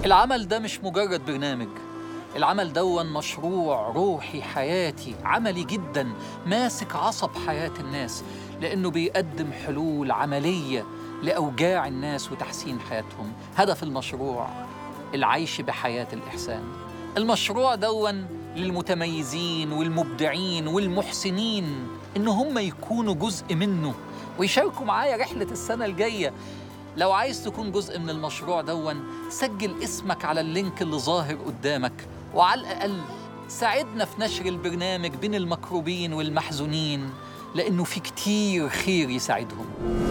العمل ده مش مجرد برنامج العمل دون مشروع روحي حياتي عملي جدا ماسك عصب حياة الناس لأنه بيقدم حلول عملية لأوجاع الناس وتحسين حياتهم هدف المشروع العيش بحياة الإحسان المشروع دون للمتميزين والمبدعين والمحسنين إن هم يكونوا جزء منه ويشاركوا معايا رحلة السنة الجاية لو عايز تكون جزء من المشروع دون سجل اسمك على اللينك اللي ظاهر قدامك وعلى الأقل ساعدنا في نشر البرنامج بين المكروبين والمحزونين لأنه في كتير خير يساعدهم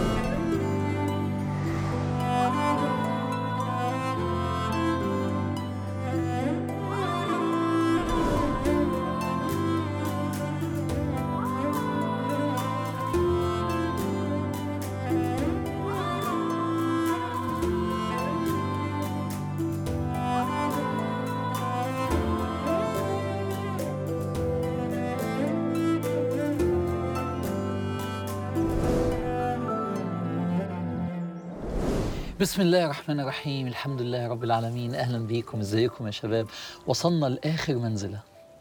بسم الله الرحمن الرحيم الحمد لله رب العالمين أهلا بيكم ازيكم يا شباب وصلنا لآخر منزلة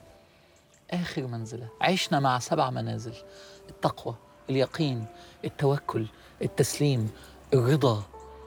آخر منزلة عشنا مع سبع منازل التقوى اليقين التوكل التسليم الرضا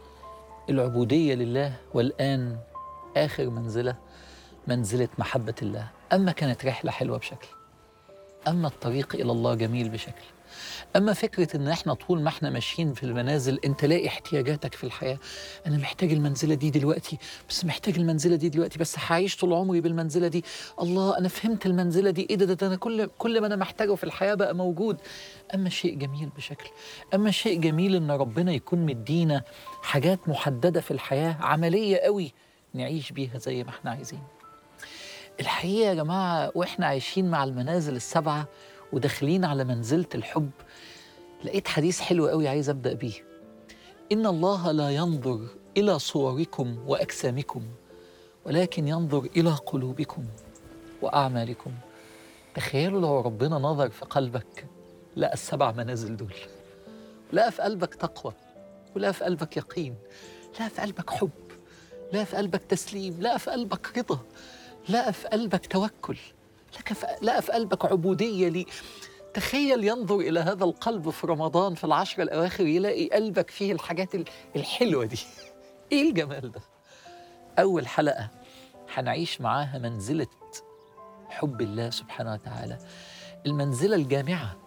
العبودية لله والآن آخر منزلة منزلة محبة الله أما كانت رحلة حلوة بشكل أما الطريق إلى الله جميل بشكل أما فكرة إن إحنا طول ما إحنا ماشيين في المنازل أنت لاقي احتياجاتك في الحياة أنا محتاج المنزلة دي دلوقتي بس محتاج المنزلة دي دلوقتي بس هعيش طول عمري بالمنزلة دي الله أنا فهمت المنزلة دي إيه ده, ده, ده أنا كل كل ما أنا محتاجه في الحياة بقى موجود أما شيء جميل بشكل أما شيء جميل إن ربنا يكون مدينا حاجات محددة في الحياة عملية قوي نعيش بيها زي ما إحنا عايزين الحقيقة يا جماعة وإحنا عايشين مع المنازل السبعة وداخلين على منزلة الحب لقيت حديث حلو قوي عايز أبدأ بيه إن الله لا ينظر إلى صوركم وأجسامكم ولكن ينظر إلى قلوبكم وأعمالكم تخيلوا لو ربنا نظر في قلبك لقى السبع منازل دول لقى في قلبك تقوى ولقى في قلبك يقين لقى في قلبك حب لقى في قلبك تسليم لقى في قلبك رضا لقى في قلبك توكل لقى في, لقى في قلبك عبودية لي تخيل ينظر إلى هذا القلب في رمضان في العشر الأواخر يلاقي قلبك فيه الحاجات ال- الحلوة دي إيه الجمال ده أول حلقة هنعيش معاها منزلة حب الله سبحانه وتعالى المنزلة الجامعة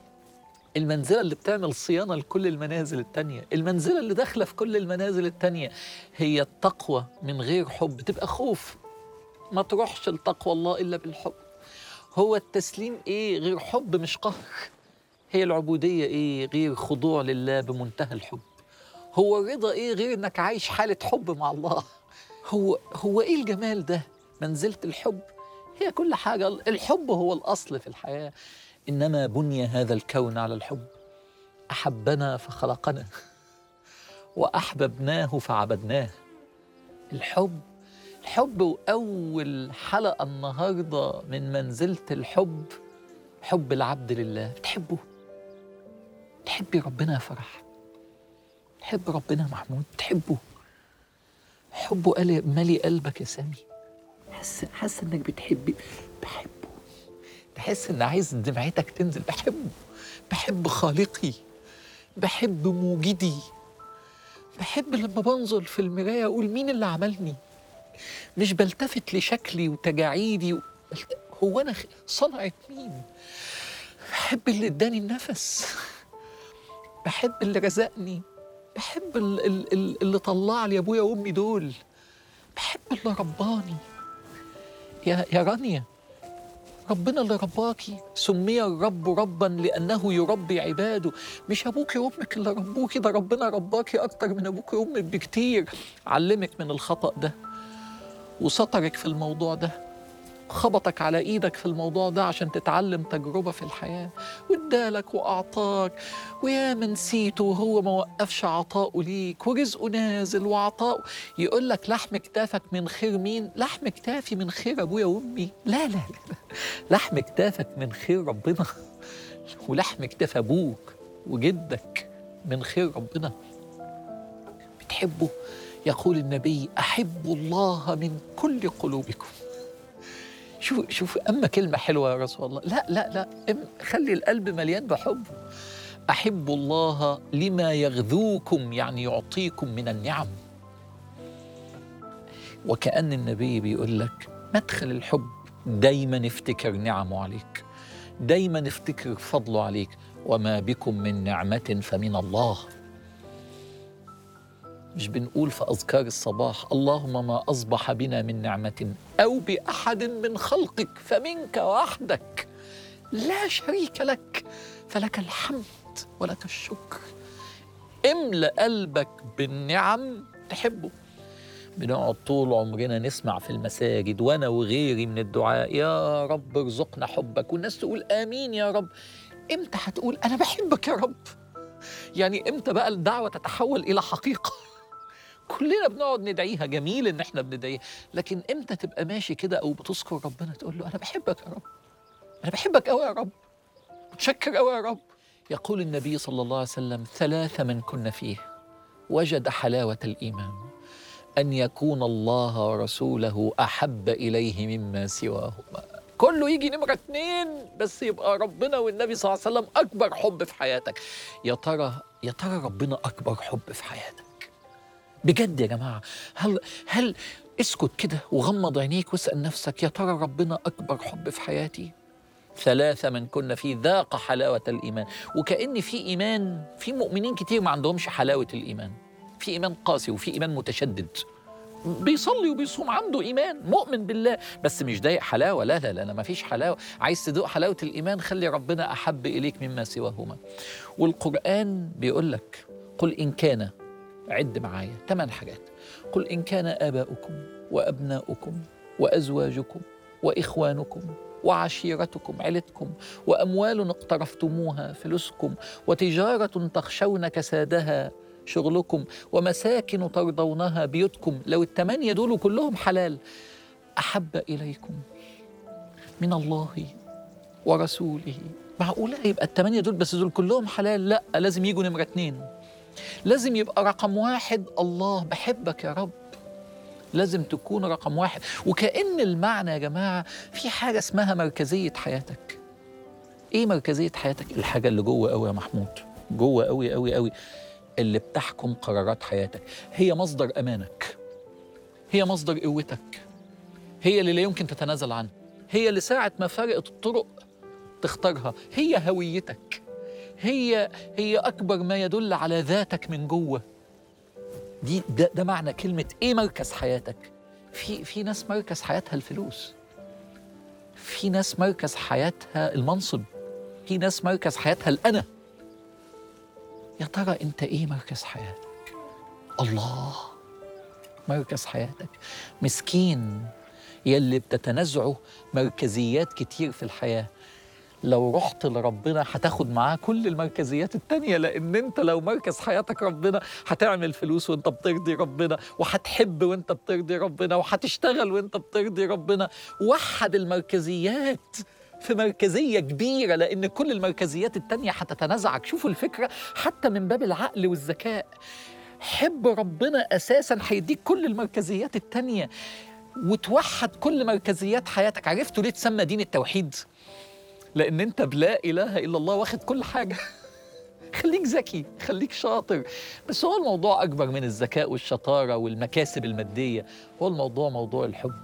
المنزلة اللي بتعمل صيانة لكل المنازل التانية المنزلة اللي داخلة في كل المنازل التانية هي التقوى من غير حب تبقى خوف ما تروحش لتقوى الله إلا بالحب هو التسليم إيه غير حب مش قهر هي العبودية إيه غير خضوع لله بمنتهى الحب هو الرضا إيه غير إنك عايش حالة حب مع الله هو هو إيه الجمال ده منزلة الحب هي كل حاجة الحب هو الأصل في الحياة إنما بني هذا الكون على الحب أحبنا فخلقنا وأحببناه فعبدناه الحب الحب وأول حلقة النهاردة من منزلة الحب حب العبد لله بتحبه تحبي ربنا يا فرح تحب ربنا يا محمود تحبه حبه قال مالي قلبك يا سامي حاسه حاسه انك بتحبي بحبه تحس ان عايز دمعتك تنزل بحبه بحب خالقي بحب موجدي بحب لما بنظر في المرايه اقول مين اللي عملني مش بلتفت لشكلي وتجاعيدي و... هو انا خ- صنعة مين بحب اللي اداني النفس بحب اللي رزقني بحب ال- ال- ال- اللي طلع لي ابويا وامي دول بحب اللي رباني يا يا رانيا ربنا اللي رباكي سمي الرب ربا لانه يربي عباده مش ابوكي وامك اللي ربوكي ده ربنا رباكي اكتر من ابوكي وامك بكتير علمك من الخطا ده وسترك في الموضوع ده خبطك على ايدك في الموضوع ده عشان تتعلم تجربه في الحياه وادالك واعطاك ويا من نسيته وهو ما وقفش عطاؤه ليك ورزقه نازل وعطاؤه يقول لك لحم كتافك من خير مين؟ لحم كتافي من خير ابويا وامي لا لا لا لحم كتافك من خير ربنا ولحم كتاف ابوك وجدك من خير ربنا بتحبه يقول النبي احبوا الله من كل قلوبكم شوف شوف اما كلمه حلوه يا رسول الله لا لا لا أم- خلي القلب مليان بحب احبوا الله لما يغذوكم يعني يعطيكم من النعم وكأن النبي بيقول لك مدخل الحب دايما افتكر نعمه عليك دايما افتكر فضله عليك وما بكم من نعمة فمن الله مش بنقول في أذكار الصباح اللهم ما أصبح بنا من نعمة أو بأحد من خلقك فمنك وحدك لا شريك لك فلك الحمد ولك الشكر املأ قلبك بالنعم تحبه بنقعد طول عمرنا نسمع في المساجد وانا وغيري من الدعاء يا رب ارزقنا حبك والناس تقول امين يا رب امتى هتقول انا بحبك يا رب يعني امتى بقى الدعوه تتحول الى حقيقه كلنا بنقعد ندعيها جميل ان احنا بندعيها لكن امتى تبقى ماشي كده او بتذكر ربنا تقول له انا بحبك يا رب انا بحبك قوي يا رب متشكر قوي يا رب يقول النبي صلى الله عليه وسلم ثلاثه من كن فيه وجد حلاوه الايمان أن يكون الله ورسوله أحب إليه مما سواهما كله يجي نمرة اتنين بس يبقى ربنا والنبي صلى الله عليه وسلم أكبر حب في حياتك يا ترى يا ترى ربنا أكبر حب في حياتك بجد يا جماعة هل هل اسكت كده وغمض عينيك واسأل نفسك يا ترى ربنا أكبر حب في حياتي ثلاثة من كنا فيه ذاق حلاوة الإيمان وكأن في إيمان في مؤمنين كتير ما عندهمش حلاوة الإيمان في إيمان قاسي وفي إيمان متشدد بيصلي وبيصوم عنده إيمان مؤمن بالله بس مش ضايق حلاوة لا لا لا ما فيش حلاوة عايز تدوق حلاوة الإيمان خلي ربنا أحب إليك مما سواهما والقرآن بيقول لك قل إن كان عد معايا ثمان حاجات قل إن كان آباؤكم وأبناؤكم وأزواجكم وإخوانكم وعشيرتكم عيلتكم وأموال اقترفتموها فلوسكم وتجارة تخشون كسادها شغلكم ومساكن ترضونها بيوتكم لو التمانية دول كلهم حلال أحب إليكم من الله ورسوله معقولة يبقى التمانية دول بس دول كلهم حلال لا لازم يجوا نمرة اتنين لازم يبقى رقم واحد الله بحبك يا رب لازم تكون رقم واحد وكأن المعنى يا جماعة في حاجة اسمها مركزية حياتك ايه مركزية حياتك الحاجة اللي جوه قوي يا محمود جوه قوي قوي قوي اللي بتحكم قرارات حياتك هي مصدر امانك هي مصدر قوتك هي اللي لا يمكن تتنازل عنها هي اللي ساعة ما فرقت الطرق تختارها هي هويتك هي هي أكبر ما يدل على ذاتك من جوه دي ده, ده معنى كلمة إيه مركز حياتك في في ناس مركز حياتها الفلوس في ناس مركز حياتها المنصب في ناس مركز حياتها الأنا يا ترى أنت إيه مركز حياتك الله مركز حياتك مسكين يلي بتتنازعه مركزيات كتير في الحياة لو رحت لربنا هتاخد معاه كل المركزيات التانية لأن أنت لو مركز حياتك ربنا هتعمل فلوس وأنت بترضي ربنا وهتحب وأنت بترضي ربنا وهتشتغل وأنت بترضي ربنا وحد المركزيات في مركزية كبيرة لأن كل المركزيات التانية هتتنازعك شوفوا الفكرة حتى من باب العقل والذكاء حب ربنا أساسا هيديك كل المركزيات التانية وتوحد كل مركزيات حياتك عرفتوا ليه تسمى دين التوحيد؟ لان انت بلا اله الا الله واخد كل حاجه خليك ذكي خليك شاطر بس هو الموضوع اكبر من الذكاء والشطاره والمكاسب الماديه هو الموضوع موضوع الحب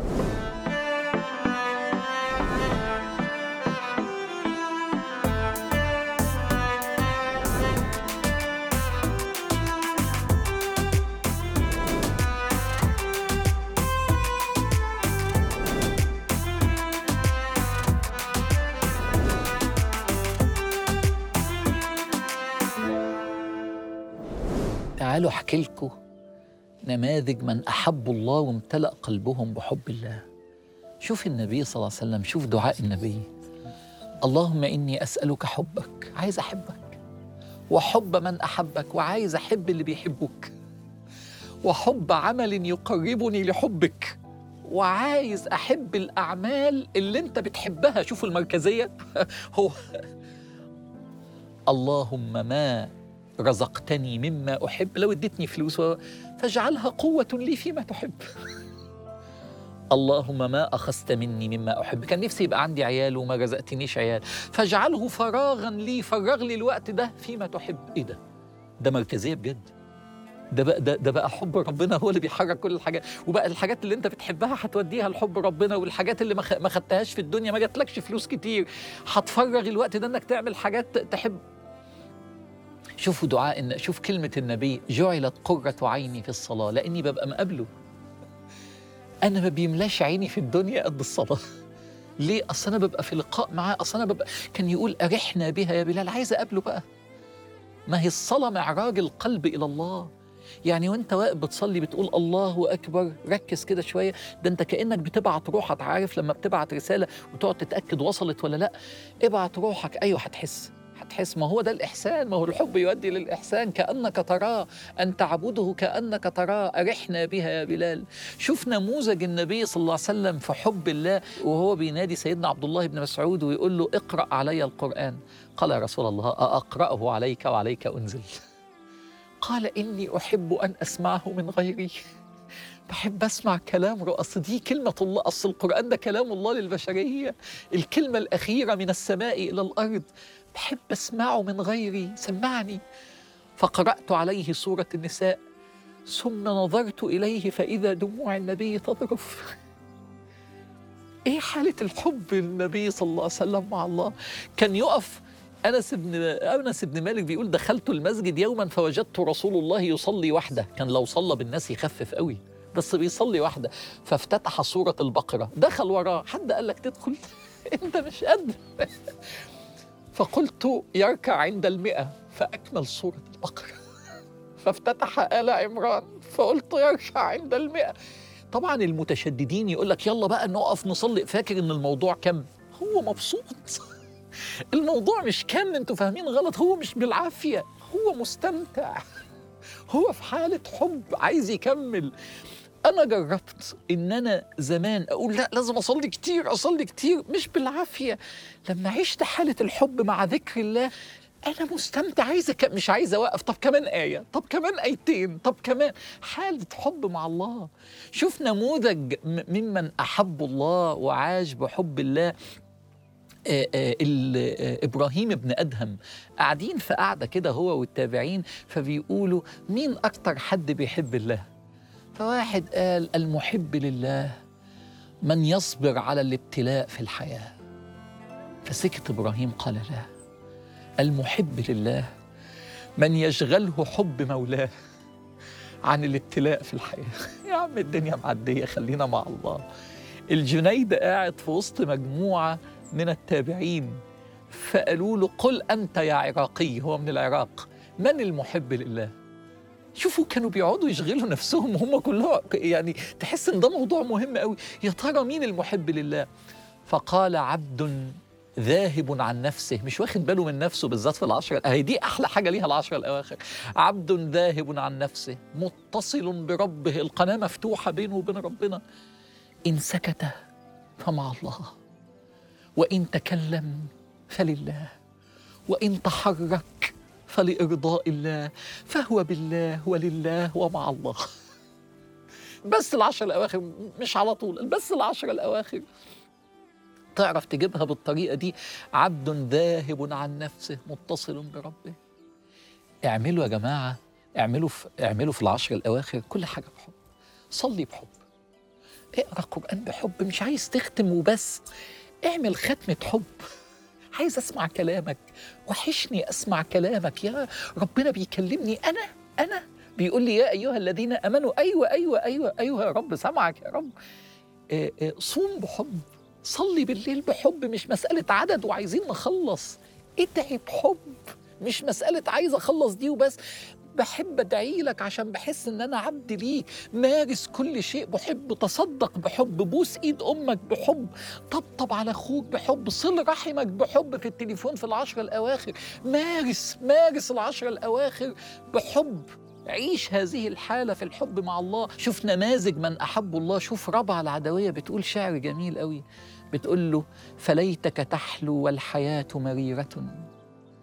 تعالوا احكي لكم نماذج من احبوا الله وامتلأ قلبهم بحب الله شوف النبي صلى الله عليه وسلم شوف دعاء النبي اللهم اني اسالك حبك عايز احبك وحب من احبك وعايز احب اللي بيحبوك وحب عمل يقربني لحبك وعايز احب الاعمال اللي انت بتحبها شوفوا المركزيه هو اللهم ما رزقتني مما أحب لو اديتني فلوس و- فاجعلها قوة لي فيما تحب اللهم ما أخذت مني مما أحب كان نفسي يبقى عندي عيال وما رزقتنيش عيال فاجعله فراغا لي فرغ لي الوقت ده فيما تحب إيه ده ده مركزية بجد ده بقى ده, ده بقى حب ربنا هو اللي بيحرك كل الحاجات وبقى الحاجات اللي انت بتحبها هتوديها لحب ربنا والحاجات اللي ما خ- ما خدتهاش في الدنيا ما جاتلكش فلوس كتير هتفرغ الوقت ده انك تعمل حاجات تحب شوفوا دعاء إن شوف كلمة النبي جعلت قرة عيني في الصلاة لأني ببقى مقابله أنا ما بيملاش عيني في الدنيا قد الصلاة ليه؟ أصل أنا ببقى في لقاء معاه أصل أنا ببقى كان يقول أرحنا بها يا بلال عايز أقابله بقى ما هي الصلاة معراج القلب إلى الله يعني وانت واقف بتصلي بتقول الله اكبر ركز كده شويه ده انت كانك بتبعت روحك عارف لما بتبعت رساله وتقعد تتاكد وصلت ولا لا ابعت روحك ايوه هتحس هتحس ما هو ده الإحسان ما هو الحب يؤدي للإحسان كأنك تراه أن تعبده كأنك تراه أرحنا بها يا بلال شوف نموذج النبي صلى الله عليه وسلم في حب الله وهو بينادي سيدنا عبد الله بن مسعود ويقول له اقرأ علي القرآن قال يا رسول الله أقرأه عليك وعليك أنزل قال إني أحب أن أسمعه من غيري بحب أسمع كلام أصل دي كلمة الله أصل القرآن ده كلام الله للبشرية الكلمة الأخيرة من السماء إلى الأرض بحب أسمعه من غيري سمعني فقرأت عليه سورة النساء ثم نظرت إليه فإذا دموع النبي تذرف إيه حالة الحب النبي صلى الله عليه وسلم مع الله كان يقف أنس بن أنس بن مالك بيقول دخلت المسجد يوما فوجدت رسول الله يصلي وحده كان لو صلى بالناس يخفف قوي بس بيصلي وحده فافتتح سورة البقرة دخل وراه حد قال لك تدخل أنت مش قد فقلت يركع عند المئة فأكمل سورة البقرة فافتتح آل عمران فقلت يركع عند المئة طبعا المتشددين يقول لك يلا بقى نقف نصلي فاكر ان الموضوع كم هو مبسوط الموضوع مش كم انتوا فاهمين غلط هو مش بالعافية هو مستمتع هو في حالة حب عايز يكمل أنا جربت إن أنا زمان أقول لا لازم أصلي كتير أصلي كتير مش بالعافية لما عشت حالة الحب مع ذكر الله أنا مستمتع عايز أك... مش عايز أوقف طب كمان آية طب كمان آيتين طب كمان حالة حب مع الله شوف نموذج م- ممن أحب الله وعاش بحب الله آه، آه، ال- آه، ابراهيم ابن ادهم قاعدين في قعده كده هو والتابعين فبيقولوا مين اكتر حد بيحب الله فواحد قال المحب لله من يصبر على الابتلاء في الحياه فسكت ابراهيم قال لا المحب لله من يشغله حب مولاه عن الابتلاء في الحياه يا عم الدنيا معديه خلينا مع الله الجنيد قاعد في وسط مجموعه من التابعين فقالوا له قل انت يا عراقي هو من العراق من المحب لله شوفوا كانوا بيقعدوا يشغلوا نفسهم هم كلهم يعني تحس ان ده موضوع مهم قوي يا ترى مين المحب لله فقال عبد ذاهب عن نفسه مش واخد باله من نفسه بالذات في العشرة هي دي أحلى حاجة ليها العشرة الأواخر عبد ذاهب عن نفسه متصل بربه القناة مفتوحة بينه وبين ربنا إن سكت فمع الله وإن تكلم فلله وإن تحرك فلإرضاء الله فهو بالله ولله ومع الله بس العشر الأواخر مش على طول بس العشر الأواخر تعرف تجيبها بالطريقة دي عبد ذاهب عن نفسه متصل بربه اعملوا يا جماعة اعملوا في اعملوا في العشر الأواخر كل حاجة بحب صلي بحب اقرا قرآن بحب مش عايز تختم وبس اعمل ختمة حب عايز اسمع كلامك وحشني اسمع كلامك يا ربنا بيكلمني انا انا بيقول لي يا ايها الذين امنوا ايوه ايوه ايوه ايوه يا رب سامعك يا رب آه، آه، صوم بحب صلي بالليل بحب مش مسألة عدد وعايزين نخلص ادعي بحب مش مسألة عايز أخلص دي وبس بحب أدعي لك عشان بحس إن أنا عبد ليك مارس كل شيء بحب تصدق بحب بوس إيد أمك بحب طبطب على أخوك بحب صل رحمك بحب في التليفون في العشرة الأواخر مارس مارس العشرة الأواخر بحب عيش هذه الحالة في الحب مع الله شوف نماذج من أحب الله شوف ربع العدوية بتقول شعر جميل قوي بتقول له فليتك تحلو والحياة مريرة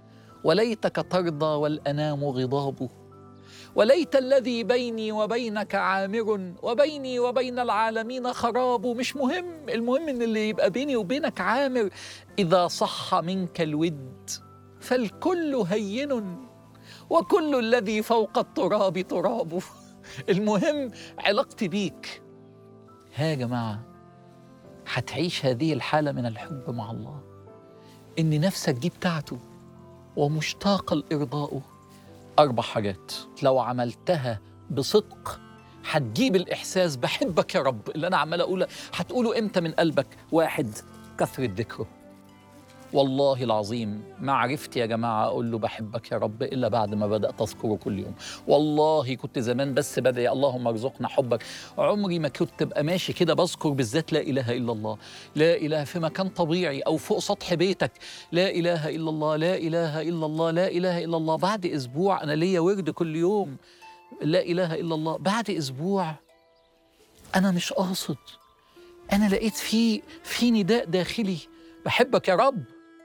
وليتك ترضى والأنام غضاب وليت الذي بيني وبينك عامر وبيني وبين العالمين خراب مش مهم المهم ان اللي يبقى بيني وبينك عامر اذا صح منك الود فالكل هين وكل الذي فوق التراب تراب المهم علاقتي بيك ها يا جماعه هتعيش هذه الحاله من الحب مع الله ان نفسك دي بتاعته ومشتاقه لارضائه اربع حاجات لو عملتها بصدق هتجيب الاحساس بحبك يا رب اللي انا عمال اقوله هتقوله امتى من قلبك واحد كثره ذكره والله العظيم ما عرفت يا جماعة أقول له بحبك يا رب إلا بعد ما بدأت أذكره كل يوم والله كنت زمان بس بدأ اللهم ارزقنا حبك عمري ما كنت أبقى ماشي كده بذكر بالذات لا إله إلا الله لا إله في مكان طبيعي أو فوق سطح بيتك لا إله إلا الله لا إله إلا الله لا إله إلا الله بعد أسبوع أنا ليا ورد كل يوم لا إله إلا الله بعد أسبوع أنا مش قاصد أنا لقيت في في نداء داخلي بحبك يا رب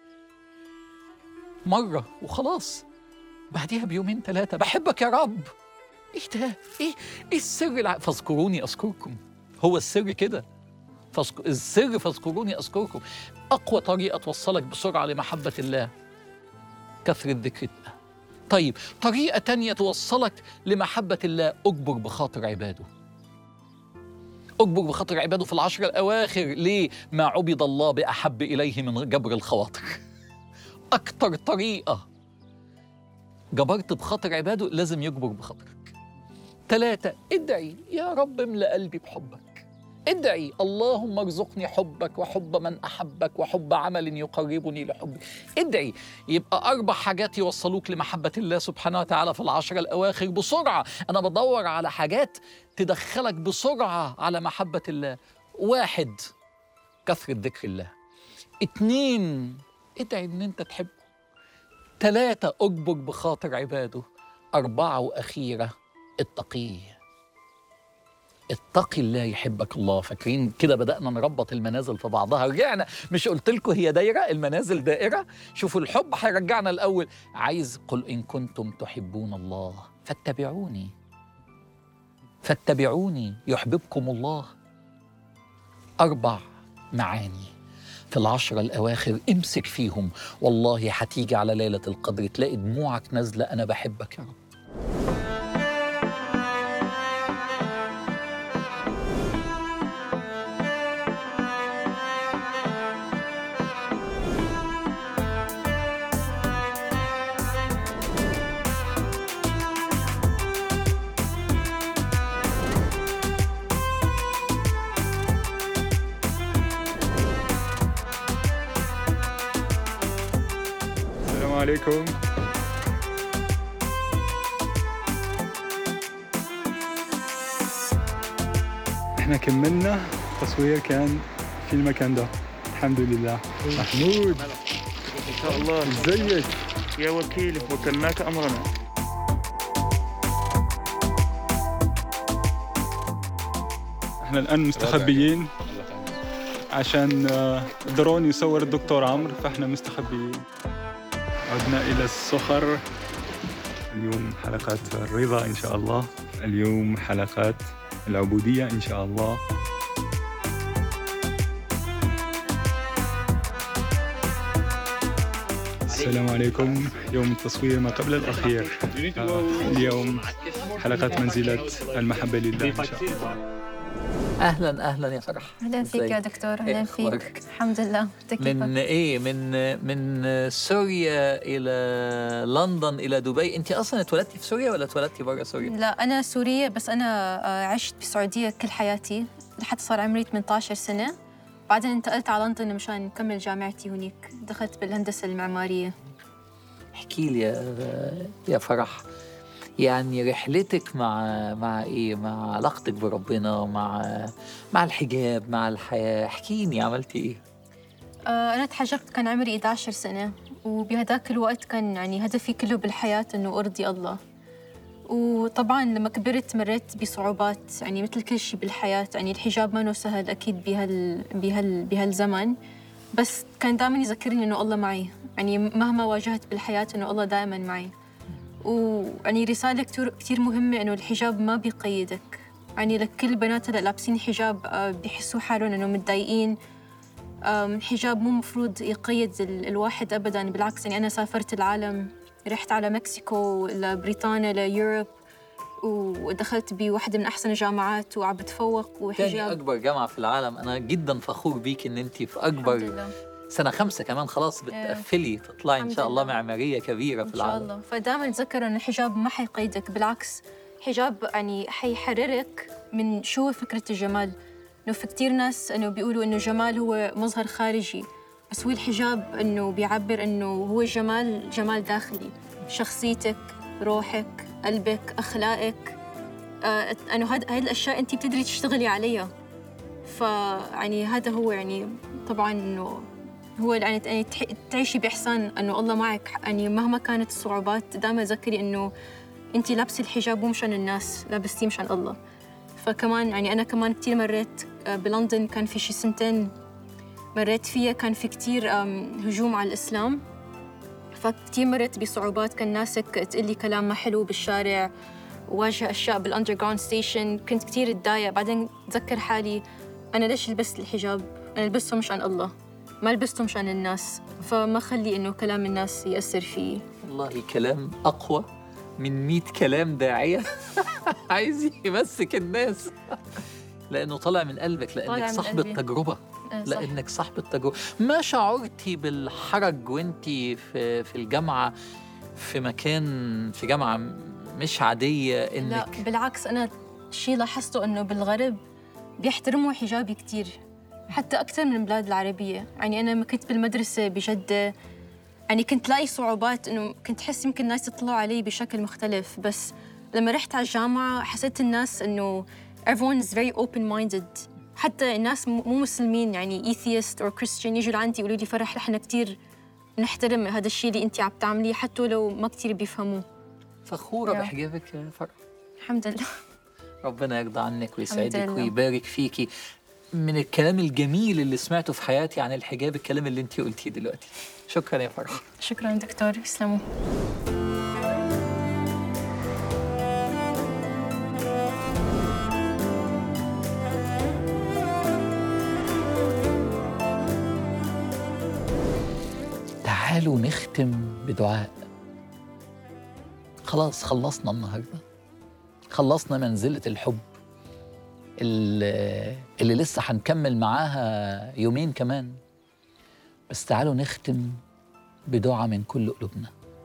مرة وخلاص بعديها بيومين ثلاثة بحبك يا رب ايه ده؟ ايه ايه السر الع... فاذكروني اذكركم هو السر كده فاذك... السر فاذكروني اذكركم اقوى طريقة توصلك بسرعة لمحبة الله كثرة ذكر الله طيب طريقة تانية توصلك لمحبة الله اجبر بخاطر عباده اجبر بخاطر عباده في العشر الاواخر ليه ما عبد الله باحب اليه من جبر الخواطر أكتر طريقة جبرت بخاطر عباده لازم يجبر بخاطرك ثلاثة ادعي يا رب املأ قلبي بحبك ادعي اللهم ارزقني حبك وحب من أحبك وحب عمل يقربني لحبك ادعي يبقى أربع حاجات يوصلوك لمحبة الله سبحانه وتعالى في العشرة الأواخر بسرعة أنا بدور على حاجات تدخلك بسرعة على محبة الله واحد كثرة ذكر الله اتنين ادعي ان انت تحبه ثلاثة اجبر بخاطر عباده أربعة وأخيرة اتقيه اتقي الله يحبك الله فاكرين كده بدأنا نربط المنازل في بعضها رجعنا مش قلت لكم هي دايرة المنازل دائرة شوفوا الحب هيرجعنا الأول عايز قل إن كنتم تحبون الله فاتبعوني فاتبعوني يحببكم الله أربع معاني في العشرة الأواخر امسك فيهم والله هتيجي على ليلة القدر تلاقي دموعك نازلة أنا بحبك يا رب السلام عليكم احنا كملنا تصوير كان في المكان ده الحمد لله محمود ان شاء الله ازيك يا وكيل وكلناك امرنا احنا الان مستخبيين عشان آه، الدرون يصور الدكتور عمرو فاحنا مستخبيين عدنا الى الصخر اليوم حلقات الرضا ان شاء الله اليوم حلقات العبوديه ان شاء الله السلام عليكم يوم التصوير ما قبل الأخير آه، اليوم حلقة منزلة المحبة لله إن شاء الله أهلا أهلا يا فرح اهلا فيك إزيك؟ يا دكتور إيه اهلا أخبارك؟ فيك الحمد لله انت من كيفك؟ إيه من من سوريا إلى لندن إلى دبي أنت أصلا اتولدتي في سوريا ولا اتولدتي برا سوريا؟ لا انا سوريه بس انا آه، عشت بالسعوديه كل حياتي لحتى صار عمري 18 سنه بعدين انتقلت على لندن مشان نكمل جامعتي هناك دخلت بالهندسه المعماريه احكي لي يا يا فرح يعني رحلتك مع مع ايه مع علاقتك بربنا مع مع الحجاب مع الحياه احكيني عملتي ايه آه، انا تحجبت كان عمري 11 سنه وبهذاك الوقت كان يعني هدفي كله بالحياه انه ارضي الله وطبعا لما كبرت مريت بصعوبات يعني مثل كل شيء بالحياه يعني الحجاب ما إنه سهل اكيد بهال بهال بهالزمن بس كان دائما يذكرني انه الله معي يعني مهما واجهت بالحياة إنه الله دائما معي ويعني رسالة كتير, كتير مهمة إنه الحجاب ما بيقيدك يعني لكل البنات اللي لابسين حجاب آه، بيحسوا حالهم إنه متضايقين آم، الحجاب مو مفروض يقيد ال- الواحد أبدا بالعكس يعني أنا سافرت العالم رحت على مكسيكو لبريطانيا ليوروب ودخلت بواحدة من أحسن الجامعات وعم بتفوق تاني وحجاب اكبر جامعه في العالم انا جدا فخور بيك ان انت في الحمد اكبر لله سنه خمسه كمان خلاص بتقفلي تطلعي ان الحمد شاء الله لله. معماريه كبيره في ان شاء العالم الله فدائما تذكر ان الحجاب ما حيقيدك بالعكس حجاب يعني حيحررك من شو فكره الجمال انه في كثير ناس انه بيقولوا انه الجمال هو مظهر خارجي بس هو الحجاب انه بيعبر انه هو الجمال جمال داخلي شخصيتك روحك قلبك اخلاقك آه انه هاد هاي الاشياء انت بتقدري تشتغلي عليها فيعني هذا هو يعني طبعا انه هو يعني يعني تح- تعيشي باحسان انه الله معك يعني مهما كانت الصعوبات دائما تذكري انه انت لابسه الحجاب مو مشان الناس لابستيه مشان الله فكمان يعني انا كمان كثير مريت آه، بلندن كان في شي سنتين مريت فيها كان في كثير هجوم على الاسلام فكتير مريت بصعوبات كان ناسك تقلي كلام ما حلو بالشارع واجه اشياء بالاندر جراوند ستيشن كنت كثير اتضايق بعدين اتذكر حالي انا ليش لبست الحجاب انا لبسته مشان الله ما لبسته مشان الناس فما خلي انه كلام الناس ياثر فيي والله كلام اقوى من 100 كلام داعيه عايز يمسك الناس لانه طالع من قلبك طالع لانك من صاحب قلبي. التجربه آه، صح. لانك صاحب التجربه ما شعرتي بالحرج وانت في في الجامعه في مكان في جامعه مش عاديه لا انك بالعكس انا شيء لاحظته انه بالغرب بيحترموا حجابي كثير حتى اكثر من البلاد العربيه يعني انا لما كنت بالمدرسه بجده يعني كنت لاقي صعوبات انه كنت احس يمكن الناس يطلعوا علي بشكل مختلف بس لما رحت على الجامعه حسيت الناس انه everyone is very open minded حتى الناس مو مو مسلمين يعني atheist or Christian يجوا لعندي يقولوا لي فرح نحن كثير نحترم هذا الشيء اللي انت عم تعمليه حتى لو ما كثير بيفهموه فخوره يا. بحجابك يا فرح الحمد لله ربنا يرضى عنك الحمد ويسعدك لله. ويبارك فيكي من الكلام الجميل اللي سمعته في حياتي عن الحجاب الكلام اللي انت قلتيه دلوقتي شكرا يا فرح شكرا دكتور يسلموا تعالوا نختم بدعاء خلاص خلصنا النهارده خلصنا منزلة الحب اللي, اللي لسه هنكمل معاها يومين كمان بس تعالوا نختم بدعاء من كل قلوبنا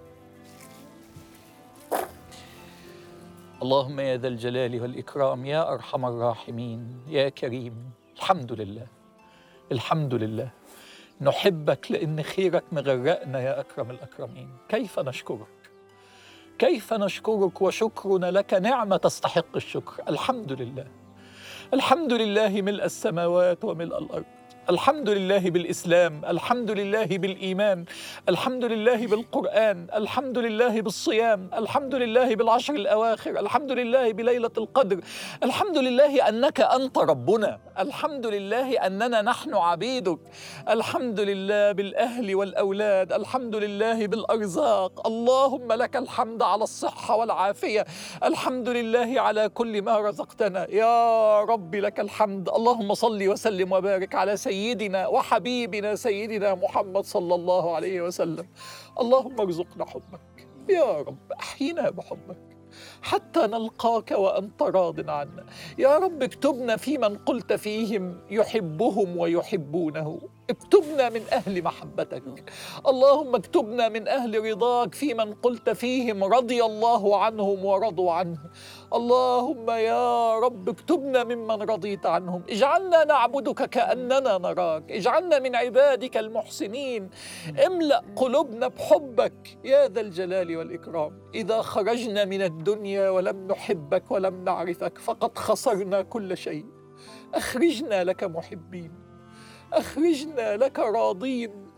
اللهم يا ذا الجلال والإكرام يا أرحم الراحمين يا كريم الحمد لله الحمد لله نحبك لأن خيرك مغرقنا يا أكرم الأكرمين كيف نشكرك كيف نشكرك وشكرنا لك نعمة تستحق الشكر الحمد لله الحمد لله ملء السماوات وملء الأرض الحمد لله بالإسلام الحمد لله بالإيمان الحمد لله بالقرآن الحمد لله بالصيام الحمد لله بالعشر الأواخر الحمد لله بليلة القدر الحمد لله أنك أنت ربنا الحمد لله أننا نحن عبيدك الحمد لله بالأهل والأولاد الحمد لله بالأرزاق اللهم لك الحمد على الصحة والعافية الحمد لله على كل ما رزقتنا يا رب لك الحمد اللهم صل وسلم وبارك على سيدنا وحبيبنا سيدنا محمد صلى الله عليه وسلم اللهم ارزقنا حبك يا رب احينا بحبك حتى نلقاك وانت راض عنا يا رب اكتبنا في من قلت فيهم يحبهم ويحبونه اكتبنا من اهل محبتك اللهم اكتبنا من اهل رضاك في من قلت فيهم رضي الله عنهم ورضوا عنه اللهم يا رب اكتبنا ممن رضيت عنهم اجعلنا نعبدك كاننا نراك اجعلنا من عبادك المحسنين املا قلوبنا بحبك يا ذا الجلال والاكرام اذا خرجنا من الدنيا ولم نحبك ولم نعرفك فقد خسرنا كل شيء اخرجنا لك محبين اخرجنا لك راضين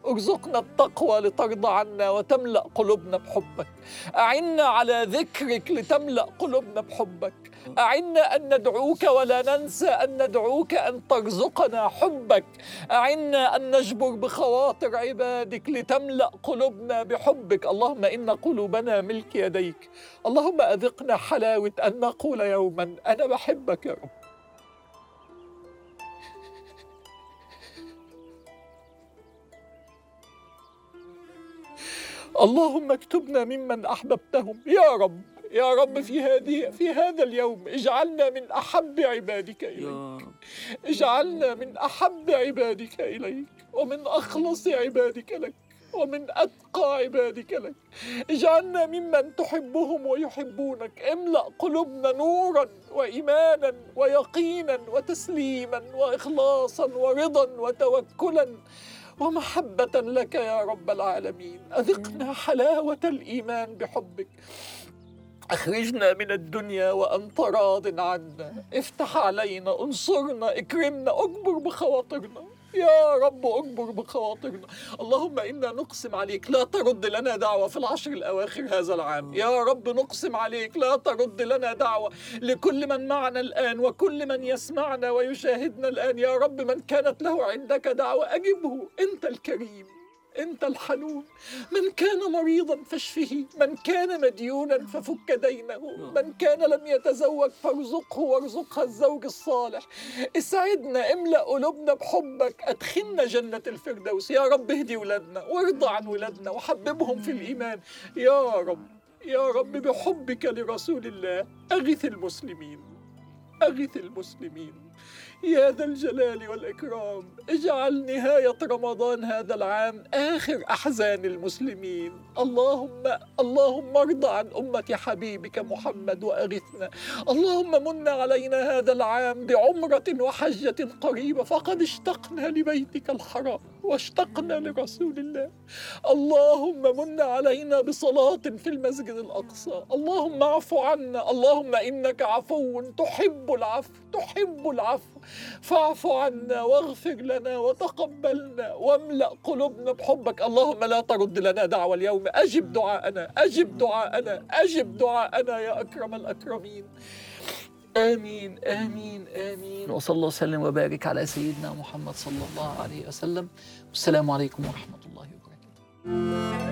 ارزقنا التقوى لترضى عنا وتملأ قلوبنا بحبك أعنا على ذكرك لتملأ قلوبنا بحبك أعنا أن ندعوك ولا ننسى أن ندعوك أن ترزقنا حبك أعنا أن نجبر بخواطر عبادك لتملأ قلوبنا بحبك اللهم إن قلوبنا ملك يديك اللهم أذقنا حلاوة أن نقول يوما أنا بحبك يا رب اللهم اكتبنا ممن احببتهم يا رب يا رب في هذه في هذا اليوم اجعلنا من احب عبادك اليك اجعلنا من احب عبادك اليك ومن اخلص عبادك لك ومن اتقى عبادك لك اجعلنا ممن تحبهم ويحبونك املا قلوبنا نورا وايمانا ويقينا وتسليما واخلاصا ورضا وتوكلا ومحبة لك يا رب العالمين أذقنا حلاوة الإيمان بحبك أخرجنا من الدنيا وأنت راض عنا افتح علينا انصرنا اكرمنا أجبر بخواطرنا يا رب أجبر بخواطرنا اللهم إنا نقسم عليك لا ترد لنا دعوة في العشر الأواخر هذا العام يا رب نقسم عليك لا ترد لنا دعوة لكل من معنا الآن وكل من يسمعنا ويشاهدنا الآن يا رب من كانت له عندك دعوة أجبه أنت الكريم أنت الحنون من كان مريضا فاشفه من كان مديونا ففك دينه من كان لم يتزوج فارزقه وارزقها الزوج الصالح اسعدنا املأ قلوبنا بحبك أدخلنا جنة الفردوس يا رب اهدي ولادنا وارضى عن ولادنا وحببهم في الإيمان يا رب يا رب بحبك لرسول الله أغث المسلمين أغث المسلمين يا ذا الجلال والإكرام اجعل نهاية رمضان هذا العام آخر أحزان المسلمين اللهم اللهم ارض عن أمة حبيبك محمد وأغثنا اللهم من علينا هذا العام بعمرة وحجة قريبة فقد اشتقنا لبيتك الحرام واشتقنا لرسول الله اللهم من علينا بصلاة في المسجد الأقصى اللهم اعف عنا اللهم إنك عفو تحب العفو تحب العفو فاعف عنا واغفر لنا وتقبلنا واملأ قلوبنا بحبك اللهم لا ترد لنا دعوة اليوم أجب دعاءنا أجب دعاءنا أجب دعاءنا يا أكرم الأكرمين آمين آمين آمين وصلى الله وسلم وبارك على سيدنا محمد صلى الله عليه وسلم والسلام عليكم ورحمة الله وبركاته